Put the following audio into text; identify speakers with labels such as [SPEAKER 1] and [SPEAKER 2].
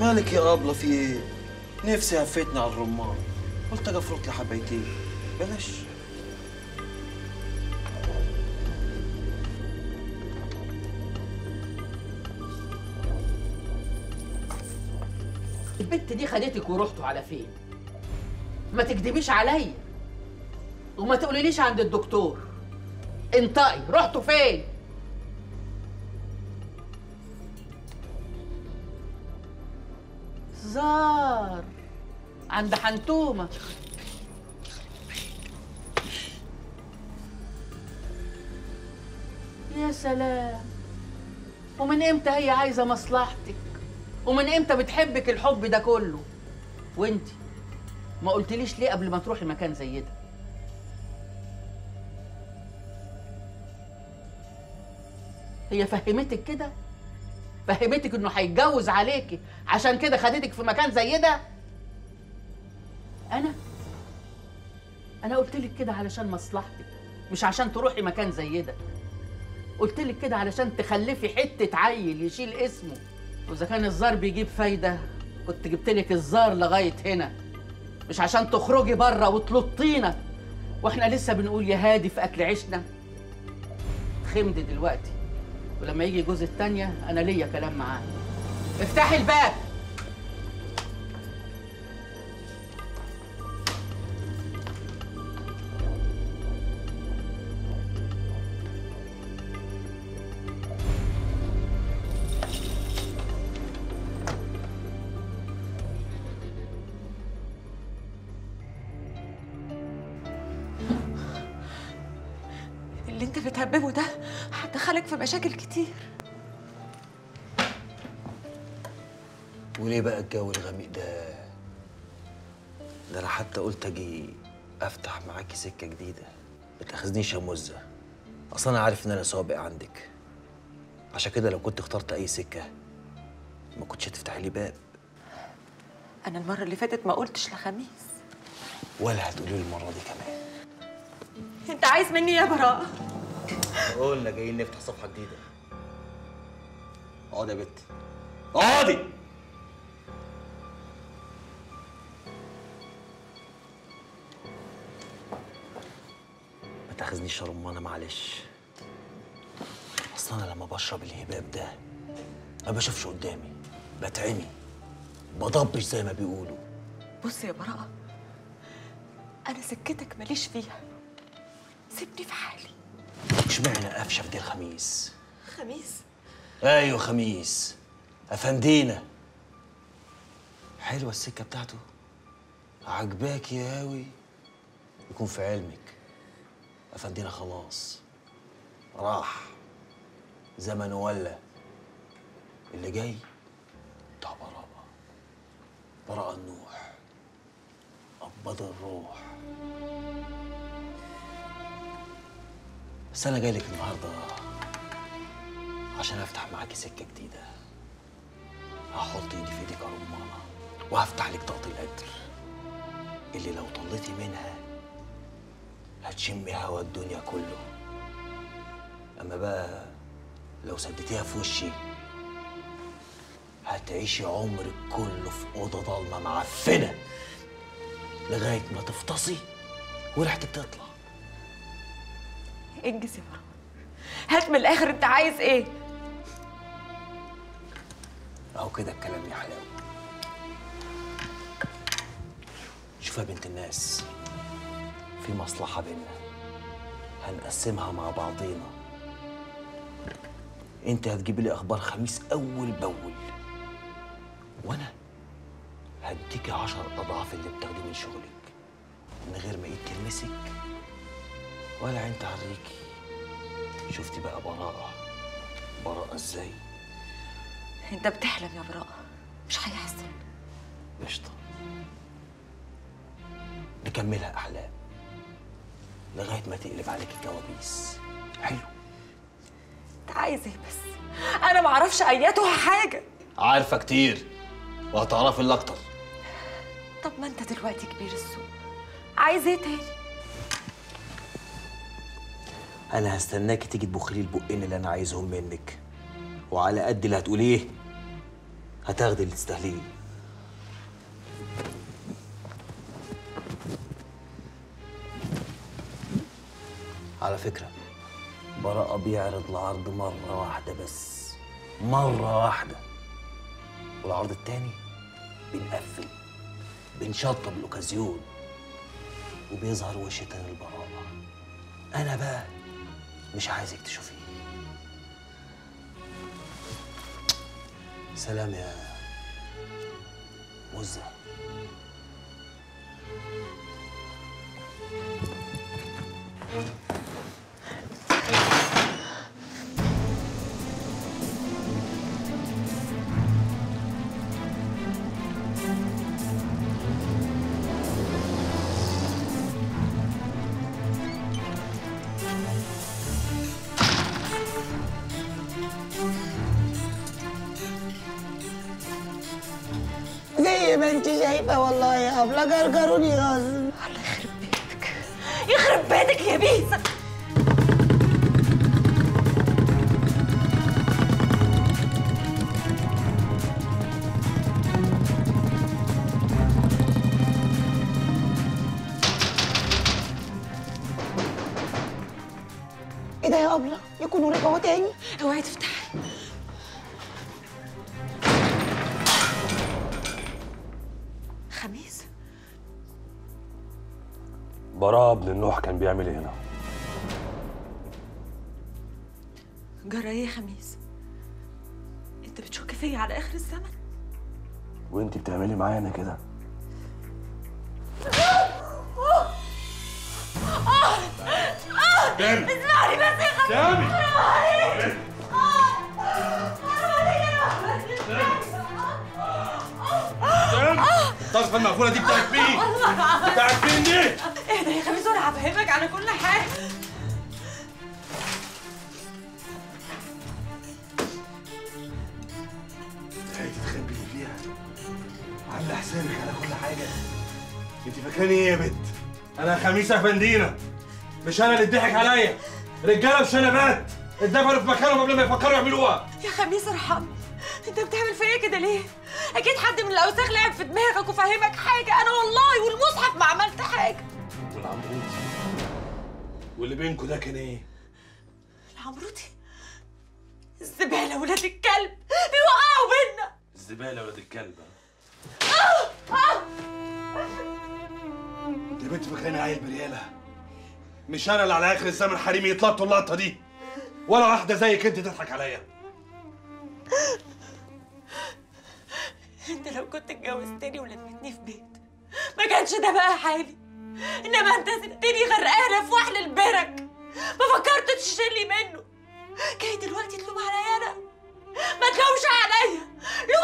[SPEAKER 1] مالك يا ابله في ايه نفسي هفتني على الرمان قلت اجي افرط لي حبايتين بلاش
[SPEAKER 2] البنت دي خدتك ورحتوا على فين ما تكدبيش عليا وما تقوليليش عند الدكتور انطقي رحتوا فين زار عند حنتومه يا سلام ومن امتى هي عايزه مصلحتك ومن امتى بتحبك الحب ده كله وانتي ما قلتليش ليه قبل ما تروحي مكان زي ده هي فهمتك كده فهمتك انه هيتجوز عليكي عشان كده خدتك في مكان زي ده انا انا قلت لك كده علشان مصلحتك مش عشان تروحي مكان زي ده قلت لك كده علشان تخلفي حته عيل يشيل اسمه واذا كان الزار بيجيب فايده كنت جبت لك الزار لغايه هنا مش عشان تخرجي بره وتلطينا واحنا لسه بنقول يا هادي في اكل عيشنا خمد دلوقتي ولما يجي جوز التانية انا ليا كلام معاه افتحي الباب
[SPEAKER 3] اللي انت بتهببه ده هتدخلك في مشاكل كتير
[SPEAKER 1] وليه بقى الجو الغميق ده ده انا حتى قلت اجي افتح معاكي سكه جديده ما تاخذنيش يا مزه اصلا انا عارف ان انا سابق عندك عشان كده لو كنت اخترت اي سكه ما كنتش هتفتحي لي باب
[SPEAKER 3] انا المره اللي فاتت ما قلتش لخميس
[SPEAKER 1] ولا هتقولي لي المره دي كمان
[SPEAKER 3] انت عايز مني يا براء
[SPEAKER 1] قلنا جايين نفتح صفحه جديده اقعدي يا بت اقعدي ما تاخذنيش يا رمانه معلش اصل انا لما بشرب الهباب ده ما بشوفش قدامي بتعمي بضبش زي ما بيقولوا
[SPEAKER 3] بص يا براءة انا سكتك ماليش فيها سيبني في حالي
[SPEAKER 1] اشمعنى قفشه في دي الخميس
[SPEAKER 3] خميس
[SPEAKER 1] ايوه خميس افندينا حلوه السكه بتاعته عجباك يا هاوي يكون في علمك افندينا خلاص راح زمن ولا اللي جاي بتاع براءة براءة النوح قبض الروح بس انا جاي لك النهارده عشان افتح معاكي سكه جديده هحط ايدي في ايدك يا رمانه وهفتح لك طاقه القدر اللي لو طلتي منها هتشمي هوا الدنيا كله اما بقى لو سدتيها في وشي هتعيشي عمرك كله في اوضه ضلمه معفنه لغايه ما تفطسي وريحتك تطلع
[SPEAKER 3] انجز يا براءة هات من الاخر انت عايز ايه
[SPEAKER 1] اهو كده الكلام يا حلاوه شوف يا بنت الناس في مصلحة بينا هنقسمها مع بعضينا انت هتجيبي لي اخبار خميس اول باول وانا هديكي عشر اضعاف اللي بتاخديه من شغلك من غير ما ايد تلمسك ولا عين تعريكي شفتي بقى براءة براءة ازاي
[SPEAKER 3] انت بتحلم يا براءة مش هيحصل
[SPEAKER 1] قشطة نكملها أحلام لغاية ما تقلب عليك الكوابيس حلو
[SPEAKER 3] انت عايز ايه بس انا ما اعرفش اياتها حاجه
[SPEAKER 1] عارفة كتير وهتعرفي اللي أكتر
[SPEAKER 3] طب ما انت دلوقتي كبير السوق عايز ايه تاني
[SPEAKER 1] أنا هستناكي تيجي تبخلي البقين اللي أنا عايزهم منك وعلى قد اللي هتقوليه هتاخدي اللي تستاهليه على فكرة براءة بيعرض العرض مرة واحدة بس مرة واحدة والعرض التاني بنقفل بنشطب الأوكازيون وبيظهر وش تاني البراءة أنا بقى مش عايزك تشوفيه سلام يا مزة
[SPEAKER 4] زي ما انت شايفه والله يا ابله جرجروني غصب
[SPEAKER 3] الله يخرب بيتك يخرب بيتك يا بيسة
[SPEAKER 4] ايه ده يا ابله يكونوا رجعوا تاني
[SPEAKER 3] اوعي تفتحي خميس
[SPEAKER 5] براءة ابن النوح كان بيعمل ايه هنا؟
[SPEAKER 3] جرى ايه يا خميس انت بتشك فيا على اخر الزمن
[SPEAKER 5] وانت بتعملي معايا انا كده؟
[SPEAKER 3] اسمعني بس يا خميس
[SPEAKER 5] الطرفة المقفولة دي بتاعت مين؟ بتاعت مين دي؟
[SPEAKER 3] اهدى يا خميس وانا هفهمك على كل حاجه
[SPEAKER 5] هي تتخبي فيها عاملة حسابك على كل حاجة انت فاكراني ايه يا بنت؟ انا خميسة فندينا مش انا اللي اتضحك عليا رجالة بشنبات اتدفنوا في مكانهم قبل ما يفكروا يعملوها
[SPEAKER 3] يا خميس ارحمني انت بتعمل فيا كده ليه اكيد حد من الاوساخ لعب في دماغك وفهمك حاجه انا والله والمصحف ما عملت حاجه
[SPEAKER 5] والعمروتي واللي بينكوا ده كان ايه؟
[SPEAKER 3] العمروتي الزباله ولاد الكلب بيوقعوا بينا
[SPEAKER 5] الزبالة ولاد الكلب انت يا بنت فاكراني عيل بريالة مش انا اللي على اخر الزمن حريمي يطلطوا اللقطة دي ولا واحدة زيك انت تضحك عليا
[SPEAKER 3] انت لو كنت اتجوزتني ولمتني في بيت ما كانش ده بقى حالي انما انت سبتني غرقانه في وحل البرك ما فكرتش تشيلي منه جاي دلوقتي تلوم عليا انا ما تلومش عليا